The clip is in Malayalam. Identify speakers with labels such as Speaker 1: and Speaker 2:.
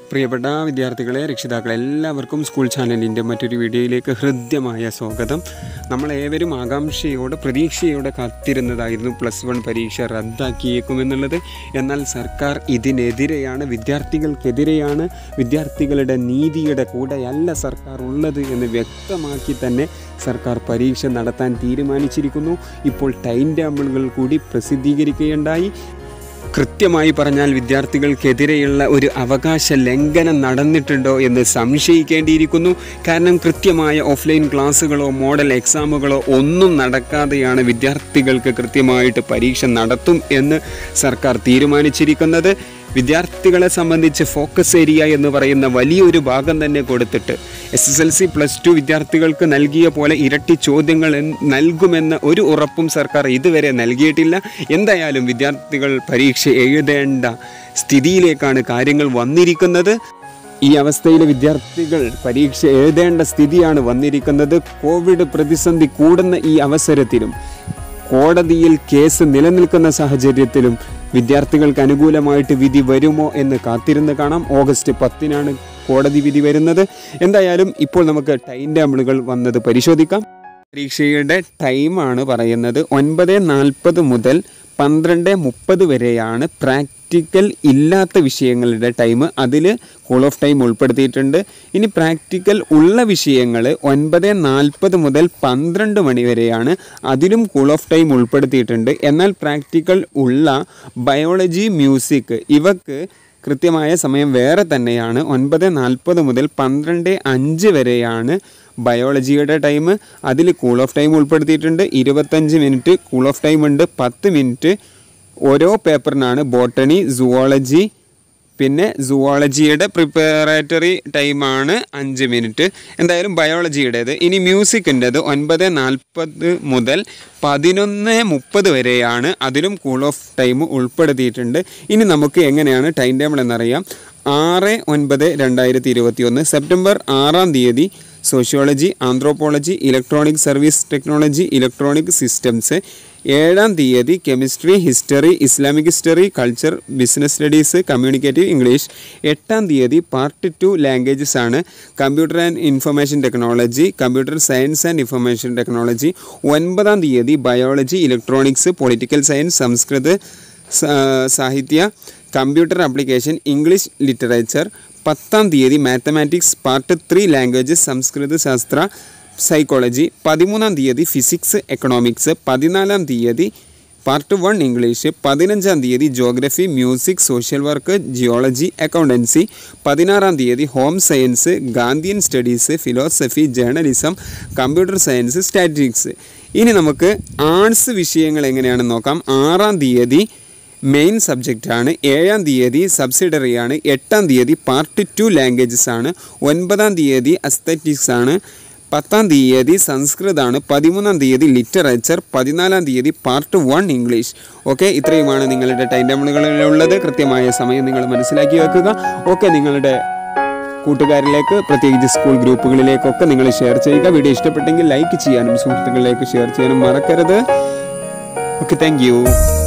Speaker 1: പ്രിയപ്പെട്ട വിദ്യാർത്ഥികളെ രക്ഷിതാക്കളെ എല്ലാവർക്കും സ്കൂൾ ചാനലിൻ്റെ മറ്റൊരു വീഡിയോയിലേക്ക് ഹൃദ്യമായ സ്വാഗതം നമ്മളേവരും ആകാംക്ഷയോടെ പ്രതീക്ഷയോടെ കാത്തിരുന്നതായിരുന്നു പ്ലസ് വൺ പരീക്ഷ റദ്ദാക്കിയേക്കുമെന്നുള്ളത് എന്നാൽ സർക്കാർ ഇതിനെതിരെയാണ് വിദ്യാർത്ഥികൾക്കെതിരെയാണ് വിദ്യാർത്ഥികളുടെ നീതിയുടെ കൂടെയല്ല സർക്കാർ ഉള്ളത് എന്ന് വ്യക്തമാക്കി തന്നെ സർക്കാർ പരീക്ഷ നടത്താൻ തീരുമാനിച്ചിരിക്കുന്നു ഇപ്പോൾ ടൈം ടേബിളുകൾ കൂടി പ്രസിദ്ധീകരിക്കുകയുണ്ടായി കൃത്യമായി പറഞ്ഞാൽ വിദ്യാർത്ഥികൾക്കെതിരെയുള്ള ഒരു അവകാശ ലംഘനം നടന്നിട്ടുണ്ടോ എന്ന് സംശയിക്കേണ്ടിയിരിക്കുന്നു കാരണം കൃത്യമായ ഓഫ്ലൈൻ ക്ലാസ്സുകളോ മോഡൽ എക്സാമുകളോ ഒന്നും നടക്കാതെയാണ് വിദ്യാർത്ഥികൾക്ക് കൃത്യമായിട്ട് പരീക്ഷ നടത്തും എന്ന് സർക്കാർ തീരുമാനിച്ചിരിക്കുന്നത് വിദ്യാർത്ഥികളെ സംബന്ധിച്ച് ഫോക്കസ് ഏരിയ എന്ന് പറയുന്ന വലിയൊരു ഭാഗം തന്നെ കൊടുത്തിട്ട് S S L C plus two വിദ്യാർത്ഥികൾക്ക് നൽകിയ പോലെ ഇരട്ടി ചോദ്യങ്ങൾ എൻ- നൽകുമെന്ന ഒരു ഉറപ്പും സർക്കാർ ഇതുവരെ നൽകിയിട്ടില്ല എന്തായാലും വിദ്യാർത്ഥികൾ പരീക്ഷ എഴുതേണ്ട സ്ഥിതിയിലേക്കാണ് കാര്യങ്ങൾ വന്നിരിക്കുന്നത് ഈ അവസ്ഥയിൽ വിദ്യാർത്ഥികൾ പരീക്ഷ എഴുതേണ്ട സ്ഥിതിയാണ് വന്നിരിക്കുന്നത് കോവിഡ് പ്രതിസന്ധി കൂടുന്ന ഈ അവസരത്തിലും കോടതിയിൽ കേസ് നിലനിൽക്കുന്ന സാഹചര്യത്തിലും വിദ്യാർത്ഥികൾക്ക് അനുകൂലമായിട്ട് വിധി വരുമോ എന്ന് കാത്തിരുന്ന് കാണാം ഓഗസ്റ്റ് പത്തിനാണ് കോടതി വിധി വരുന്നത് എന്തായാലും ഇപ്പോൾ നമുക്ക് ടൈം ടേബിളുകൾ വന്നത് പരിശോധിക്കാം പരീക്ഷയുടെ ടൈമാണ് പറയുന്നത് ഒൻപത് നാൽപ്പത് മുതൽ പന്ത്രണ്ട് മുപ്പത് വരെയാണ് പ്രാക്ടിക്കൽ ഇല്ലാത്ത വിഷയങ്ങളുടെ ടൈം അതിൽ കൂൾ ഓഫ് ടൈം ഉൾപ്പെടുത്തിയിട്ടുണ്ട് ഇനി പ്രാക്ടിക്കൽ ഉള്ള വിഷയങ്ങൾ ഒൻപത് നാൽപ്പത് മുതൽ പന്ത്രണ്ട് മണി വരെയാണ് അതിലും കൂൾ ഓഫ് ടൈം ഉൾപ്പെടുത്തിയിട്ടുണ്ട് എന്നാൽ പ്രാക്ടിക്കൽ ഉള്ള ബയോളജി മ്യൂസിക് ഇവക്ക് കൃത്യമായ സമയം വേറെ തന്നെയാണ് ഒൻപത് നാൽപ്പത് മുതൽ പന്ത്രണ്ട് അഞ്ച് വരെയാണ് ബയോളജിയുടെ ടൈം അതിൽ കൂൾ ഓഫ് ടൈം ഉൾപ്പെടുത്തിയിട്ടുണ്ട് ഇരുപത്തഞ്ച് മിനിറ്റ് കൂൾ ഓഫ് ടൈം ഉണ്ട് പത്ത് മിനിറ്റ് ഓരോ പേപ്പറിനാണ് ബോട്ടണി സുവോളജി പിന്നെ സുവോളജിയുടെ പ്രിപ്പറേറ്ററി ടൈമാണ് അഞ്ച് മിനിറ്റ് എന്തായാലും ബയോളജിയുടേത് ഇനി മ്യൂസിക്കിൻ്റെത് ഒൻപത് നാൽപ്പത് മുതൽ പതിനൊന്ന് മുപ്പത് വരെയാണ് അതിലും കൂൾ ഓഫ് ടൈം ഉൾപ്പെടുത്തിയിട്ടുണ്ട് ഇനി നമുക്ക് എങ്ങനെയാണ് ടൈം ടേബിൾ എന്നറിയാം ആറ് ഒൻപത് രണ്ടായിരത്തി ഇരുപത്തി ഒന്ന് സെപ്റ്റംബർ ആറാം തീയതി sociology anthropology electronic service technology electronic systems ഏഴാം തീയതി chemistry history Islamic history culture business studies communicative English എട്ടാം തീയതി പാർട്ട് ടു ലാംഗ്വേജസ് ആണ് computer and information technology computer science and information technology ഒൻപതാം തീയതി biology electronics political science Sanskrit സ- സാഹിത്യ കമ്പ്യൂട്ടർ ആപ്ലിക്കേഷൻ ഇംഗ്ലീഷ് ലിറ്ററേച്ചർ പത്താം തീയതി മാത്തമാറ്റിക്സ് പാർട്ട് ത്രീ ലാംഗ്വേജസ് സംസ്കൃത ശാസ്ത്ര സൈക്കോളജി പതിമൂന്നാം തീയതി ഫിസിക്സ് എക്കണോമിക്സ് പതിനാലാം തീയതി പാർട്ട് വൺ ഇംഗ്ലീഷ് പതിനഞ്ചാം തീയതി geography music social work geology accountancy പതിനാറാം തീയതി home science Gandhian studies philosophy journalism computer science statistics ഇനി നമുക്ക് ആർട്സ് വിഷയങ്ങൾ എങ്ങനെയാണെന്ന് നോക്കാം ആറാം തീയതി മെയിൻ സബ്ജക്റ്റാണ് ഏഴാം തീയതി സബ്സിഡറിയാണ് എട്ടാം തീയതി പാർട്ട് ടു ലാംഗ്വേജസ് ആണ് ഒൻപതാം തീയതി അസ്തറ്റിക്സ് ആണ് പത്താം തീയതി സംസ്കൃതമാണ് പതിമൂന്നാം തീയതി ലിറ്ററേച്ചർ പതിനാലാം തീയതി പാർട്ട് വൺ ഇംഗ്ലീഷ് ഓക്കെ ഇത്രയുമാണ് നിങ്ങളുടെ ടൈം ടേബിളുകളിലുള്ളത് കൃത്യമായ സമയം നിങ്ങൾ മനസ്സിലാക്കി വെക്കുക ഓക്കെ നിങ്ങളുടെ കൂട്ടുകാരിലേക്ക് പ്രത്യേകിച്ച് സ്കൂൾ ഗ്രൂപ്പുകളിലേക്കൊക്കെ നിങ്ങൾ ഷെയർ ചെയ്യുക വീഡിയോ ഇഷ്ടപ്പെട്ടെങ്കിൽ ലൈക്ക് ചെയ്യാനും സുഹൃത്തുക്കളിലേക്ക് ഷെയർ ചെയ്യാനും മറക്കരുത് ഓക്കെ താങ്ക്